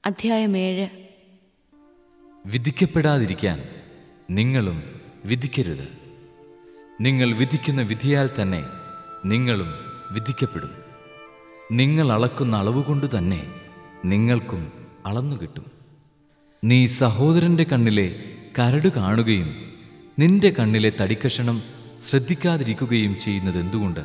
അധ്യായം ഏഴ് വിധിക്കപ്പെടാതിരിക്കാൻ നിങ്ങളും വിധിക്കരുത് നിങ്ങൾ വിധിക്കുന്ന വിധിയാൽ തന്നെ നിങ്ങളും വിധിക്കപ്പെടും നിങ്ങൾ അളക്കുന്ന അളവുകൊണ്ട് തന്നെ നിങ്ങൾക്കും അളന്നു കിട്ടും നീ സഹോദരന്റെ കണ്ണിലെ കരട് കാണുകയും നിന്റെ കണ്ണിലെ തടിക്കഷണം ശ്രദ്ധിക്കാതിരിക്കുകയും ചെയ്യുന്നത് എന്തുകൊണ്ട്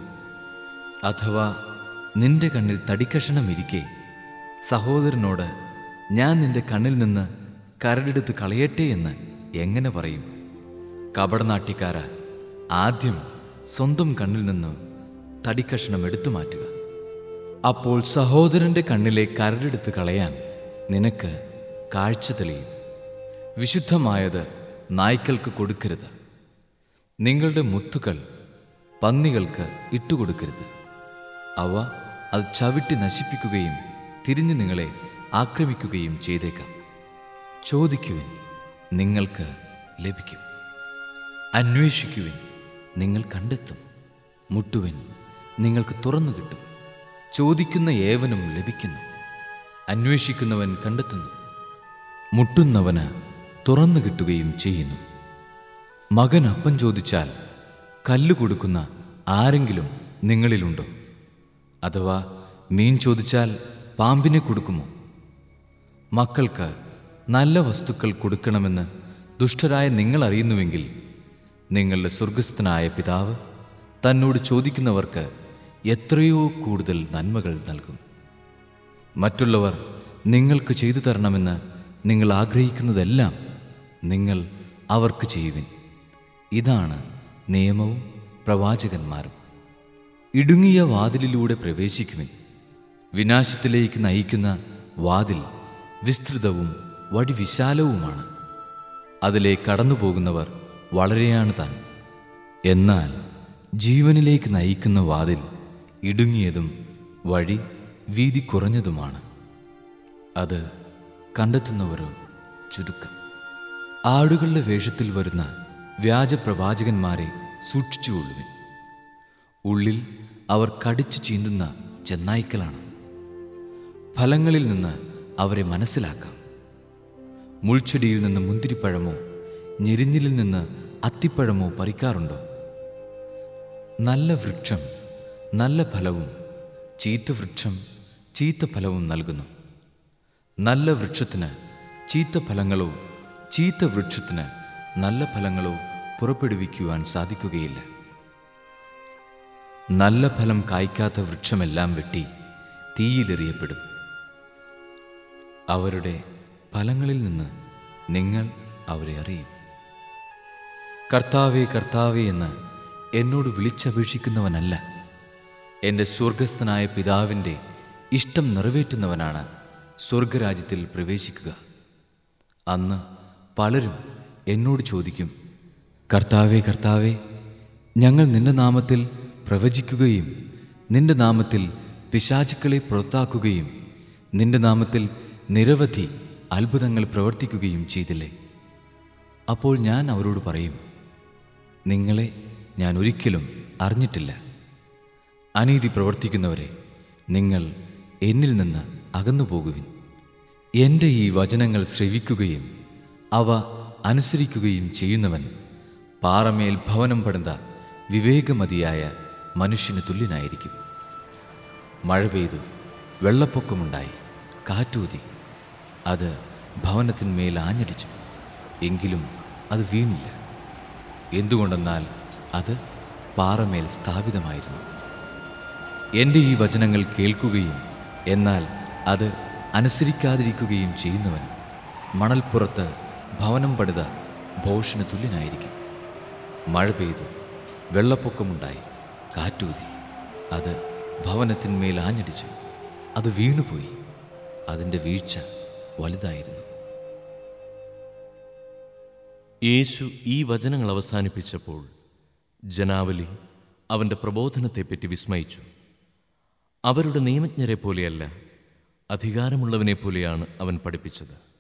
അഥവാ നിന്റെ കണ്ണിൽ തടിക്കഷണം ഇരിക്കെ സഹോദരനോട് ഞാൻ നിന്റെ കണ്ണിൽ നിന്ന് കരടെടുത്ത് കളയട്ടെ എന്ന് എങ്ങനെ പറയും കപടനാട്യക്കാര ആദ്യം സ്വന്തം കണ്ണിൽ നിന്ന് തടിക്കഷണം എടുത്തു മാറ്റുക അപ്പോൾ സഹോദരന്റെ കണ്ണിലെ കരടെടുത്ത് കളയാൻ നിനക്ക് കാഴ്ച തെളിയും വിശുദ്ധമായത് നായ്ക്കൾക്ക് കൊടുക്കരുത് നിങ്ങളുടെ മുത്തുകൾ പന്നികൾക്ക് ഇട്ടുകൊടുക്കരുത് അവ അത് ചവിട്ടി നശിപ്പിക്കുകയും തിരിഞ്ഞു നിങ്ങളെ ആക്രമിക്കുകയും ചെയ്തേക്കാം ചോദിക്കുവിൻ നിങ്ങൾക്ക് ലഭിക്കും അന്വേഷിക്കുവിൻ നിങ്ങൾ കണ്ടെത്തും മുട്ടുവിൻ നിങ്ങൾക്ക് തുറന്നു കിട്ടും ചോദിക്കുന്ന ഏവനും ലഭിക്കുന്നു അന്വേഷിക്കുന്നവൻ കണ്ടെത്തുന്നു മുട്ടുന്നവന് തുറന്നു കിട്ടുകയും ചെയ്യുന്നു മകൻ അപ്പം ചോദിച്ചാൽ കല്ല് കൊടുക്കുന്ന ആരെങ്കിലും നിങ്ങളിലുണ്ടോ അഥവാ മീൻ ചോദിച്ചാൽ പാമ്പിനെ കൊടുക്കുമോ മക്കൾക്ക് നല്ല വസ്തുക്കൾ കൊടുക്കണമെന്ന് ദുഷ്ടരായ നിങ്ങൾ അറിയുന്നുവെങ്കിൽ നിങ്ങളുടെ സ്വർഗസ്ഥനായ പിതാവ് തന്നോട് ചോദിക്കുന്നവർക്ക് എത്രയോ കൂടുതൽ നന്മകൾ നൽകും മറ്റുള്ളവർ നിങ്ങൾക്ക് ചെയ്തു തരണമെന്ന് നിങ്ങൾ ആഗ്രഹിക്കുന്നതെല്ലാം നിങ്ങൾ അവർക്ക് ചെയ്യുവിൻ ഇതാണ് നിയമവും പ്രവാചകന്മാരും ഇടുങ്ങിയ വാതിലിലൂടെ പ്രവേശിക്കുവിൻ വിനാശത്തിലേക്ക് നയിക്കുന്ന വാതിൽ വിസ്തൃതവും വടി വിശാലവുമാണ് അതിലെ കടന്നു പോകുന്നവർ വളരെയാണ് താൻ എന്നാൽ ജീവനിലേക്ക് നയിക്കുന്ന വാതിൽ ഇടുങ്ങിയതും വഴി വീതി കുറഞ്ഞതുമാണ് അത് കണ്ടെത്തുന്നവരോ ചുരുക്കം ആടുകളുടെ വേഷത്തിൽ വരുന്ന വ്യാജ പ്രവാചകന്മാരെ സൂക്ഷിച്ചുകൊള്ളുവിൻ ഉള്ളിൽ അവർ കടിച്ചു ചീന്തുന്ന ചെന്നായ്ക്കളാണ് ഫലങ്ങളിൽ നിന്ന് അവരെ മനസ്സിലാക്കാം മുൾച്ചെടിയിൽ നിന്ന് മുന്തിരിപ്പഴമോ ഞെരിഞ്ഞിലിൽ നിന്ന് അത്തിപ്പഴമോ പറിക്കാറുണ്ടോ നല്ല വൃക്ഷം നല്ല ഫലവും ചീത്ത വൃക്ഷം ചീത്ത ഫലവും നൽകുന്നു നല്ല വൃക്ഷത്തിന് ചീത്ത ഫലങ്ങളോ ചീത്ത വൃക്ഷത്തിന് നല്ല ഫലങ്ങളോ പുറപ്പെടുവിക്കുവാൻ സാധിക്കുകയില്ല നല്ല ഫലം കായ്ക്കാത്ത വൃക്ഷമെല്ലാം വെട്ടി തീയിലെറിയപ്പെടും അവരുടെ ഫലങ്ങളിൽ നിന്ന് നിങ്ങൾ അവരെ അറിയും കർത്താവേ കർത്താവേ എന്ന് എന്നോട് വിളിച്ചപേക്ഷിക്കുന്നവനല്ല എൻ്റെ സ്വർഗസ്ഥനായ പിതാവിൻ്റെ ഇഷ്ടം നിറവേറ്റുന്നവനാണ് സ്വർഗരാജ്യത്തിൽ പ്രവേശിക്കുക അന്ന് പലരും എന്നോട് ചോദിക്കും കർത്താവേ കർത്താവേ ഞങ്ങൾ നിന്റെ നാമത്തിൽ പ്രവചിക്കുകയും നിന്റെ നാമത്തിൽ പിശാചുക്കളെ പുറത്താക്കുകയും നിന്റെ നാമത്തിൽ നിരവധി അത്ഭുതങ്ങൾ പ്രവർത്തിക്കുകയും ചെയ്തില്ലേ അപ്പോൾ ഞാൻ അവരോട് പറയും നിങ്ങളെ ഞാൻ ഒരിക്കലും അറിഞ്ഞിട്ടില്ല അനീതി പ്രവർത്തിക്കുന്നവരെ നിങ്ങൾ എന്നിൽ നിന്ന് അകന്നു പോകുവിൻ എൻ്റെ ഈ വചനങ്ങൾ ശ്രവിക്കുകയും അവ അനുസരിക്കുകയും ചെയ്യുന്നവൻ പാറമേൽ ഭവനം പണിത വിവേകമതിയായ മനുഷ്യന് തുല്യനായിരിക്കും മഴ പെയ്തു വെള്ളപ്പൊക്കമുണ്ടായി കാറ്റൂതി അത് ഭവനത്തിന്മേൽ ആഞ്ഞടിച്ചു എങ്കിലും അത് വീണില്ല എന്തുകൊണ്ടെന്നാൽ അത് പാറമേൽ സ്ഥാപിതമായിരുന്നു എൻ്റെ ഈ വചനങ്ങൾ കേൾക്കുകയും എന്നാൽ അത് അനുസരിക്കാതിരിക്കുകയും ചെയ്യുന്നവൻ മണൽപ്പുറത്ത് ഭവനം പണിത ഭോഷന് തുല്യനായിരിക്കും മഴ പെയ്തു വെള്ളപ്പൊക്കമുണ്ടായി കാറ്റൂതി അത് ഭവനത്തിന്മേൽ ആഞ്ഞടിച്ചു അത് വീണുപോയി അതിൻ്റെ വീഴ്ച വലുതായിരുന്നു യേശു ഈ വചനങ്ങൾ അവസാനിപ്പിച്ചപ്പോൾ ജനാവലി അവൻ്റെ പ്രബോധനത്തെപ്പറ്റി വിസ്മയിച്ചു അവരുടെ നിയമജ്ഞരെ പോലെയല്ല അധികാരമുള്ളവനെ പോലെയാണ് അവൻ പഠിപ്പിച്ചത്